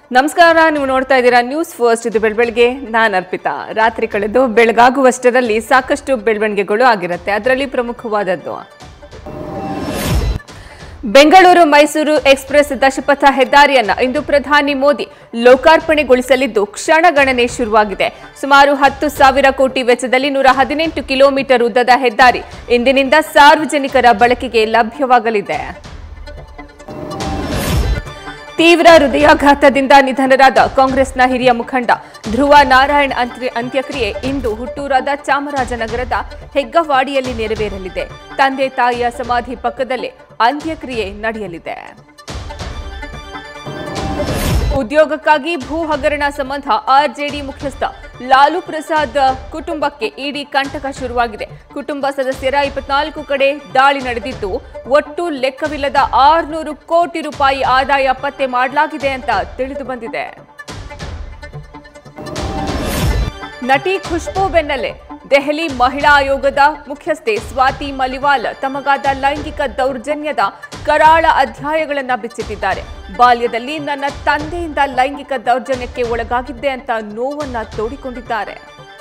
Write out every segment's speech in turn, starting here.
ನಮಸ್ಕಾರ ನೀವು ನೋಡ್ತಾ ಇದ್ದೀರಾ ನ್ಯೂಸ್ ಫಸ್ಟ್ ಇದು ಬೆಳಬೆಳಗ್ಗೆ ನಾನು ಅರ್ಪಿತಾ ರಾತ್ರಿ ಕಳೆದು ಬೆಳಗಾಗುವಷ್ಟರಲ್ಲಿ ಸಾಕಷ್ಟು ಬೆಳವಣಿಗೆಗಳು ಆಗಿರುತ್ತೆ ಅದರಲ್ಲಿ ಪ್ರಮುಖವಾದದ್ದು ಬೆಂಗಳೂರು ಮೈಸೂರು ಎಕ್ಸ್ಪ್ರೆಸ್ ದಶಪಥ ಹೆದ್ದಾರಿಯನ್ನ ಇಂದು ಪ್ರಧಾನಿ ಮೋದಿ ಲೋಕಾರ್ಪಣೆಗೊಳಿಸಲಿದ್ದು ಕ್ಷಣಗಣನೆ ಶುರುವಾಗಿದೆ ಸುಮಾರು ಹತ್ತು ಸಾವಿರ ಕೋಟಿ ವೆಚ್ಚದಲ್ಲಿ ನೂರ ಹದಿನೆಂಟು ಕಿಲೋಮೀಟರ್ ಉದ್ದದ ಹೆದ್ದಾರಿ ಇಂದಿನಿಂದ ಸಾರ್ವಜನಿಕರ ಬಳಕೆಗೆ ಲಭ್ಯವಾಗಲಿದೆ ತೀವ್ರ ಹೃದಯಾಘಾತದಿಂದ ನಿಧನರಾದ ಕಾಂಗ್ರೆಸ್ನ ಹಿರಿಯ ಮುಖಂಡ ಧ್ರುವ ನಾರಾಯಣ್ ಅಂತ್ಯ- ಅಂತ್ಯಕ್ರಿಯೆ ಇಂದು ಹುಟ್ಟೂರಾದ ಚಾಮರಾಜನಗರದ ಹೆಗ್ಗವಾಡಿಯಲ್ಲಿ ನೆರವೇರಲಿದೆ ತಂದೆ ತಾಯಿಯ ಸಮಾಧಿ ಪಕ್ಕದಲ್ಲೇ ಅಂತ್ಯಕ್ರಿಯೆ ನಡೆಯಲಿದೆ ಉದ್ಯೋಗಕ್ಕಾಗಿ ಭೂ ಹಗರಣ ಸಂಬಂಧ ಆರ್ಜೆಡಿ ಮುಖ್ಯಸ್ಥ ಲಾಲು ಪ್ರಸಾದ್ ಕುಟುಂಬಕ್ಕೆ ಇಡಿ ಕಂಟಕ ಶುರುವಾಗಿದೆ ಕುಟುಂಬ ಸದಸ್ಯರ ಇಪ್ಪತ್ನಾಲ್ಕು ಕಡೆ ದಾಳಿ ನಡೆದಿದ್ದು ಒಟ್ಟು ಲೆಕ್ಕವಿಲ್ಲದ ಆರುನೂರು ಕೋಟಿ ರೂಪಾಯಿ ಆದಾಯ ಪತ್ತೆ ಮಾಡಲಾಗಿದೆ ಅಂತ ತಿಳಿದು ಬಂದಿದೆ ನಟಿ ಖುಷ್ಬೂ ಬೆನ್ನಲ್ಲೇ ದೆಹಲಿ ಮಹಿಳಾ ಆಯೋಗದ ಮುಖ್ಯಸ್ಥೆ ಸ್ವಾತಿ ಮಲಿವಾಲ್ ತಮಗಾದ ಲೈಂಗಿಕ ದೌರ್ಜನ್ಯದ ಕರಾಳ ಅಧ್ಯಾಯಗಳನ್ನ ಬಿಚ್ಚಿಟ್ಟಿದ್ದಾರೆ ಬಾಲ್ಯದಲ್ಲಿ ನನ್ನ ತಂದೆಯಿಂದ ಲೈಂಗಿಕ ದೌರ್ಜನ್ಯಕ್ಕೆ ಒಳಗಾಗಿದ್ದೆ ಅಂತ ನೋವನ್ನ ತೋಡಿಕೊಂಡಿದ್ದಾರೆ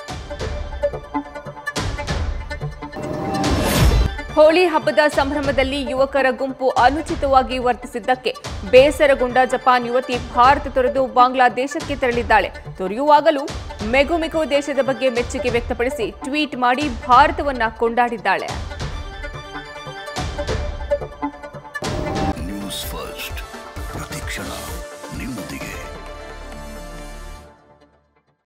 ಹೋಳಿ ಹಬ್ಬದ ಸಂಭ್ರಮದಲ್ಲಿ ಯುವಕರ ಗುಂಪು ಅನುಚಿತವಾಗಿ ವರ್ತಿಸಿದ್ದಕ್ಕೆ ಬೇಸರಗೊಂಡ ಜಪಾನ್ ಯುವತಿ ಭಾರತ ತೊರೆದು ಬಾಂಗ್ಲಾದೇಶಕ್ಕೆ ತೆರಳಿದ್ದಾಳೆ ತೊರೆಯುವಾಗಲೂ ಮೆಗುಮಿಗು ದೇಶದ ಬಗ್ಗೆ ಮೆಚ್ಚುಗೆ ವ್ಯಕ್ತಪಡಿಸಿ ಟ್ವೀಟ್ ಮಾಡಿ ಭಾರತವನ್ನ ಕೊಂಡಾಡಿದ್ದಾಳೆ